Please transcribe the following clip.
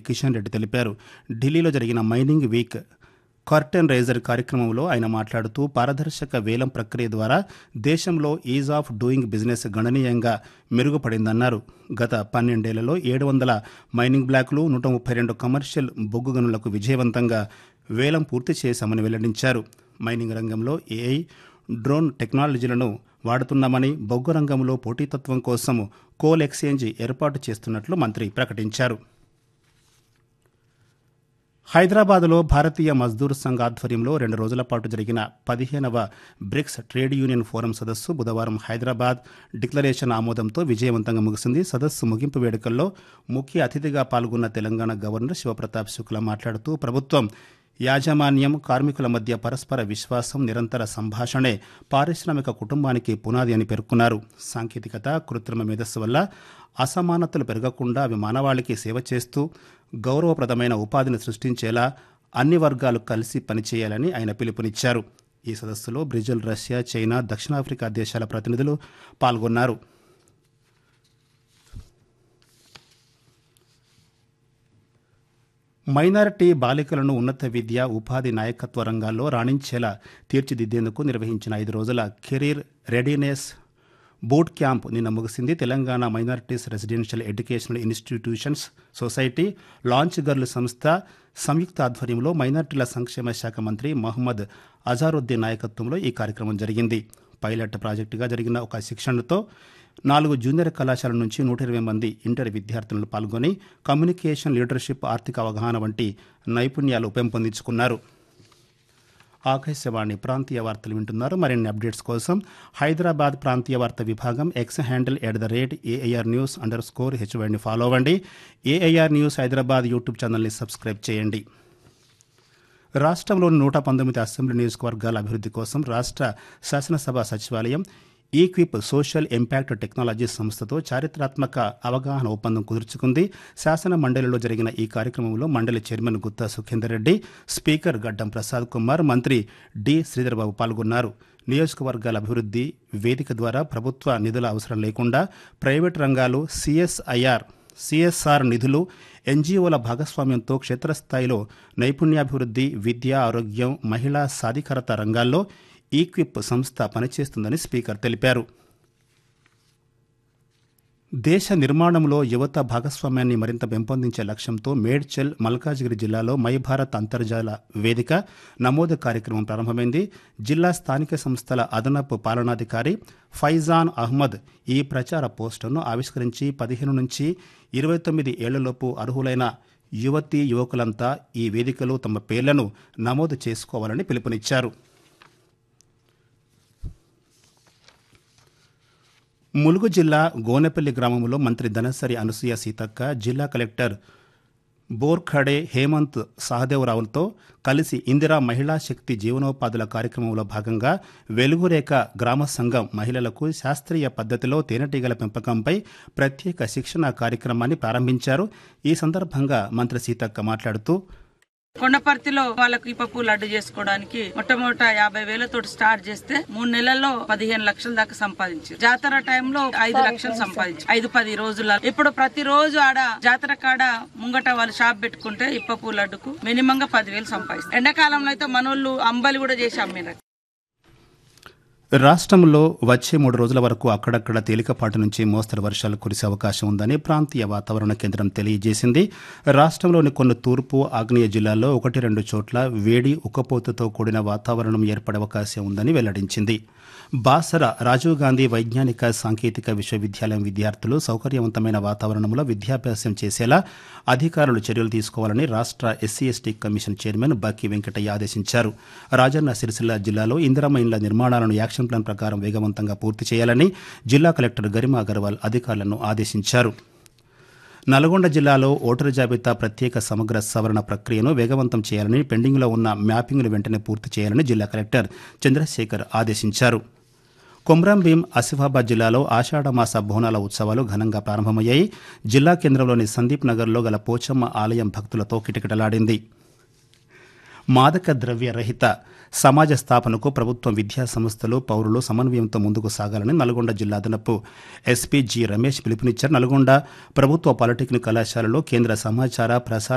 కిషన్ రెడ్డి తెలిపారు ఢిల్లీలో జరిగిన మైనింగ్ వీక్ కర్టెన్ రైజర్ కార్యక్రమంలో ఆయన మాట్లాడుతూ పారదర్శక వేలం ప్రక్రియ ద్వారా దేశంలో ఈజ్ ఆఫ్ డూయింగ్ బిజినెస్ గణనీయంగా మెరుగుపడిందన్నారు గత పన్నెండేళ్లలో ఏడు వందల మైనింగ్ బ్లాకులు నూట ముప్పై రెండు కమర్షియల్ బొగ్గు గనులకు విజయవంతంగా వేలం పూర్తి చేశామని వెల్లడించారు మైనింగ్ రంగంలో ఏఐ డ్రోన్ టెక్నాలజీలను వాడుతున్నామని బొగ్గు రంగంలో పోటీతత్వం కోసం కోల్ ఎక్స్చేంజ్ ఏర్పాటు చేస్తున్నట్లు మంత్రి ప్రకటించారు హైదరాబాద్లో భారతీయ మజ్దూర్ సంఘ్ ఆధ్వర్యంలో రెండు రోజుల పాటు జరిగిన పదిహేనవ బ్రిక్స్ ట్రేడ్ యూనియన్ ఫోరం సదస్సు బుధవారం హైదరాబాద్ డిక్లరేషన్ ఆమోదంతో విజయవంతంగా ముగిసింది సదస్సు ముగింపు వేడుకల్లో ముఖ్య అతిథిగా పాల్గొన్న తెలంగాణ గవర్నర్ శివప్రతాప్ శుక్లా మాట్లాడుతూ ప్రభుత్వం యాజమాన్యం కార్మికుల మధ్య పరస్పర విశ్వాసం నిరంతర సంభాషణే పారిశ్రామిక కుటుంబానికి పునాది అని పేర్కొన్నారు సాంకేతికత కృత్రిమ మేధస్సు వల్ల అసమానతలు పెరగకుండా అవి మానవాళికి సేవ చేస్తూ గౌరవప్రదమైన ఉపాధిని సృష్టించేలా అన్ని వర్గాలు కలిసి పనిచేయాలని ఆయన పిలుపునిచ్చారు ఈ సదస్సులో బ్రెజిల్ రష్యా చైనా దక్షిణాఫ్రికా దేశాల ప్రతినిధులు పాల్గొన్నారు మైనారిటీ బాలికలను ఉన్నత విద్య ఉపాధి నాయకత్వ రంగాల్లో రాణించేలా తీర్చిదిద్దేందుకు నిర్వహించిన ఐదు రోజుల కెరీర్ రెడీనెస్ బూట్ క్యాంప్ నిన్న ముగిసింది Telangana minorities residential educational institutions society launch girl సంస్థ సంయుక్త ఆధ్వర్యంలో మైనారిటీల సంక్షేమ శాఖ మంత్రి మహమ్మద్ అజారుద్దీన్ నాయకత్వంలో ఈ కార్యక్రమం జరిగింది పైలట్ ప్రాజెక్టుగా జరిగిన ఒక శిక్షణతో నాలుగు జూనియర్ కళాశాల నుంచి నూట ఇరవై మంది ఇంటర్ విద్యార్థులు పాల్గొని కమ్యూనికేషన్ లీడర్షిప్ ఆర్థిక అవగాహన వంటి నైపుణ్యాలు పెంపొందించుకున్నారు ఆకాశవాణి ప్రాంతీయ వార్తలు వింటున్నారు మరిన్ని అప్డేట్స్ కోసం హైదరాబాద్ ప్రాంతీయ వార్త విభాగం X handle at the rate AIR news underscore హెచ్వైని ఫాలో అవ్వండి ఏఐఆర్ న్యూస్ హైదరాబాద్ యూట్యూబ్ ఛానల్ని సబ్స్క్రైబ్ చేయండి రాష్ట్రంలోని నూట పంతొమ్మిది అసెంబ్లీ నియోజకవర్గాల అభివృద్ధి కోసం రాష్ట్ర శాసనసభ సచివాలయం ఈక్విప్ సోషల్ ఇంపాక్ట్ టెక్నాలజీ సంస్థతో చారిత్రాత్మక అవగాహన ఒప్పందం కుదుర్చుకుంది శాసన మండలిలో జరిగిన ఈ కార్యక్రమంలో మండలి చైర్మన్ గుత్తా సుఖేందర్ రెడ్డి స్పీకర్ గడ్డం ప్రసాద్ కుమార్ మంత్రి డి శ్రీధర్బాబు పాల్గొన్నారు నియోజకవర్గాల అభివృద్ధి వేదిక ద్వారా ప్రభుత్వ నిధుల అవసరం లేకుండా ప్రైవేట్ రంగాలు సిఎస్ఐఆర్ సిఎస్ఆర్ నిధులు ఎన్జీఓల భాగస్వామ్యంతో క్షేత్రస్థాయిలో నైపుణ్యాభివృద్ధి విద్య ఆరోగ్యం మహిళా సాధికారత రంగాల్లో ఈక్విప్ సంస్థ పనిచేస్తుందని స్పీకర్ తెలిపారు దేశ నిర్మాణంలో యువత భాగస్వామ్యాన్ని మరింత పెంపొందించే లక్ష్యంతో మేడ్చల్ మల్కాజ్గిరి జిల్లాలో మై భారత్ అంతర్జాల వేదిక నమోదు కార్యక్రమం ప్రారంభమైంది జిల్లా స్థానిక సంస్థల అదనపు పాలనాధికారి ఫైజాన్ అహ్మద్ ఈ ప్రచార పోస్టర్ను ఆవిష్కరించి పదిహేను నుంచి ఇరవై తొమ్మిది ఏళ్లలోపు అర్హులైన యువతీ యువకులంతా ఈ వేదికలో తమ పేర్లను నమోదు చేసుకోవాలని పిలుపునిచ్చారు ములుగు జిల్లా గోనెపల్లి గ్రామంలో మంత్రి ధనసరి అనసూయ సీతక్క జిల్లా కలెక్టర్ బోర్ఖడే హేమంత్ సహదేవరావులతో కలిసి ఇందిరా మహిళా శక్తి జీవనోపాధుల కార్యక్రమంలో భాగంగా వెలుగురేఖ గ్రామ సంఘం మహిళలకు శాస్త్రీయ పద్ధతిలో తేనెటీగల పెంపకంపై ప్రత్యేక శిక్షణ కార్యక్రమాన్ని ప్రారంభించారు ఈ సందర్భంగా మంత్రి సీతక్క మాట్లాడుతూ కొండపర్తిలో వాళ్ళకు ఇప్పపు లడ్డు చేసుకోవడానికి మొట్టమొదట యాభై వేలతో స్టార్ట్ చేస్తే మూడు నెలల్లో పదిహేను లక్షల దాకా సంపాదించారు జాతర టైంలో ఐదు లక్షలు సంపాదించారు ఐదు పది రోజుల ఇప్పుడు ప్రతి రోజు ఆడ జాతర కాడ ముంగట వాళ్ళు షాప్ పెట్టుకుంటే ఇప్పపు లడ్డుకు మినిమం గా పదివేలు సంపాదిస్తారు ఎండాకాలంలో అయితే మనోళ్ళు అంబలి కూడా చేసి అమ్మినారు రాష్ట్రంలో వచ్చే మూడు రోజుల వరకు అక్కడక్కడ తేలికపాటి నుంచి మోస్తరు వర్షాలు కురిసే అవకాశం ఉందని ప్రాంతీయ వాతావరణ కేంద్రం తెలియజేసింది రాష్ట్రంలోని కొన్ని తూర్పు ఆగ్నేయ జిల్లాల్లో ఒకటి రెండు చోట్ల వేడి ఉక్కపోతతో కూడిన వాతావరణం ఏర్పడే అవకాశం ఉందని వెల్లడించింది బాసర రాజీవ్ గాంధీ వైజ్ఞానిక సాంకేతిక విశ్వవిద్యాలయం విద్యార్థులు సౌకర్యవంతమైన వాతావరణంలో విద్యాభ్యాసం చేసేలా అధికారులు చర్యలు తీసుకోవాలని రాష్ట్ర SC ST commission chairman Bakki Venkataiah ఆదేశించారు రాజన్న సిరిసిల్ల జిల్లాలో ఇందిరమ్మ ఇండ్ల నిర్మాణాలను యాక్షన్ ప్లాన్ ప్రకారం వేగవంతంగా పూర్తి చేయాలని జిల్లా కలెక్టర్ గరిమా అగర్వాల్ అధికారులను ఆదేశించారు నల్గొండ జిల్లాలో ఓటరు జాబితా ప్రత్యేక సమగ్ర సవరణ ప్రక్రియను వేగవంతం చేయాలని పెండింగ్లో ఉన్న మ్యాపింగ్ను వెంటనే పూర్తి చేయాలని జిల్లా కలెక్టర్ చంద్రశేఖర్ ఆదేశించారు కొమ్రంభీం ఆసిఫాబాద్ జిల్లాలో ఆషాఢమాస బోనాల ఉత్సవాలు ఘనంగా ప్రారంభమయ్యాయి జిల్లా కేంద్రంలోని సందీప్ నగర్లో గల పోచమ్మ ఆలయం భక్తులతో కిటకిటలాడింది మాదక ద్రవ్య రహిత సమాజ స్థాపనకు ప్రభుత్వం విద్యా సంస్థలు పౌరులు సమన్వయంతో ముందుకు సాగాలని నల్గొండ జిల్లా అదనపు ఎస్పీ జి రమేష్ పిలుపునిచ్చారు నల్గొండ ప్రభుత్వ పాలిటెక్నిక్ కళాశాలలో కేంద్ర సమాచార ప్రసార